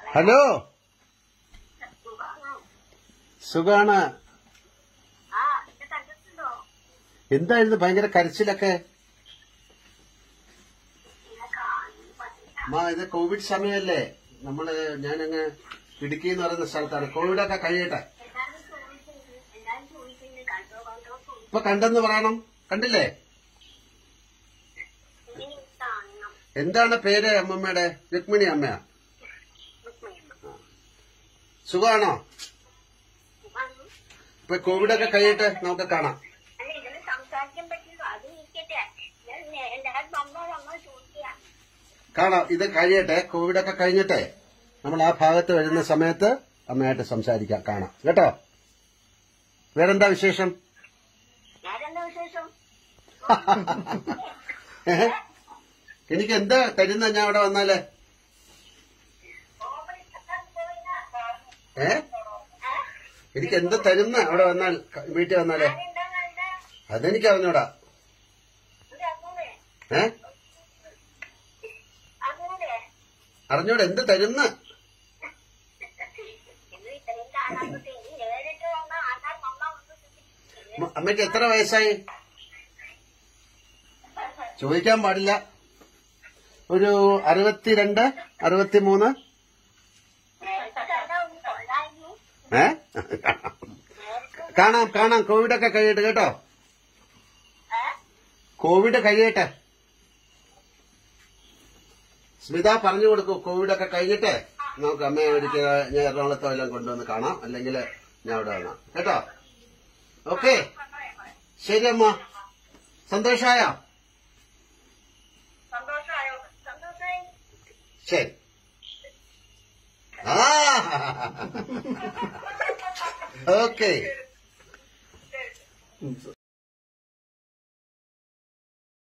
Hello സുഖാണ് ആ എന്നെ കണ്ടിട്ടുണ്ടോ എന്തായിരുന്നു ഭയങ്കര കരച്ചിലൊക്കെ എന്നെ കാണാൻ പറ്റില്ല മാ ഇത് കോവിഡ് സമയമല്ലേ നമ്മള് ഞാനങ്ങ് ഇടുക്കി എന്ന് പറയുന്ന സ്ഥലത്താണ് കോവിഡൊക്കെ കഴിയട്ടെ എല്ലാരും ചോദിക്കുന്നത് എല്ലാരും ചോദിക്കുന്നത് കണ്ടോ കണ്ടോ ചോദിക്കുന്നു ഇപ്പൊ കണ്ടെന്ന് പറയണം കണ്ടില്ലേ ഇനി കാണണം എന്താണ് പേര് അമ്മമ്മയുടെ രുക്മിണി അമ്മയാ രുക്മിണിയമ്മ. സുഖാണോ വന്നു. ഇപ്പൊ കോവിഡൊക്കെ കഴിയട്ടെ നമുക്ക് കാണാം അല്ല ഇതിന് സംസാരിക്കാൻ പറ്റില്ല അത് ഇരിക്കട്ടെ ഞാൻ നേ- എല്ലാരും വന്നോ വന്നോ ചോദിക്കുക കാണാം ഇത് കഴിയട്ടെ കോവിഡൊക്കെ കഴിഞ്ഞിട്ടെ നമ്മൾ ആ ഭാഗത്ത് വരുന്ന സമയത്ത് അമ്മയായിട്ട് സംസാരിക്കാം കാണാം കേട്ടോ വേറെന്താ വിശേഷം ഞാനെന്താ വിശേഷം ഏഹ്? എനിക്ക് എന്താ തരുന്ന ഞാൻ അവിടെ വന്നാല് ഏ എനിക്ക് എന്താ തരുന്ന അവിടെ വന്നാൽ ക- വീട്ടിൽ വന്നാല് എന്താ കണ്ട അതെനിക്ക് അറിഞ്ഞൂടാ ഒരു അങ്ങനെ ഏ അങ്ങനെ അറിഞ്ഞൂടാ എന്ത് തരുന്ന ഇത് ഇത്രയും കാണാൻ ഇനി നേരിട്ട് വന്ന ആൾക്കാർ വന്നാ ഒന്ന് മ- അമ്മയ്ക്ക് എത്ര വയസ്സായി ചോദിക്കാൻ പാടില്ല ഒരു അറുപത്തിരണ്ട് അറുപത്തിമൂന്ന് നേരത്തെ കണ്ടാ ഒന്ന് കൊള്ളായിരുന്നു ഏ കാണാം കാണാം കോവിഡൊക്കെ കഴിയട്ടെ കേട്ടോ ഏഹ് കോവിഡ് കഴിയട്ടെ സ്മിത പറഞ്ഞു കൊടുക്കൂ കോവിഡൊക്കെ കഴിഞ്ഞിട്ട് നമുക്ക് അമ്മയെ ഒരിക്കൽ ഞാൻ എറണാകുളത്തോ എല്ലാം കൊണ്ടുവന്ന് കാണാം അല്ലെങ്കിൽ ഞാൻ അവിടെ കാണാം കേട്ടോ ഓക്കെ ശരി അമ്മ സന്തോഷായോ സന്തോഷമായോ സന്തോഷമായി ശരി ആ ഓക്കെ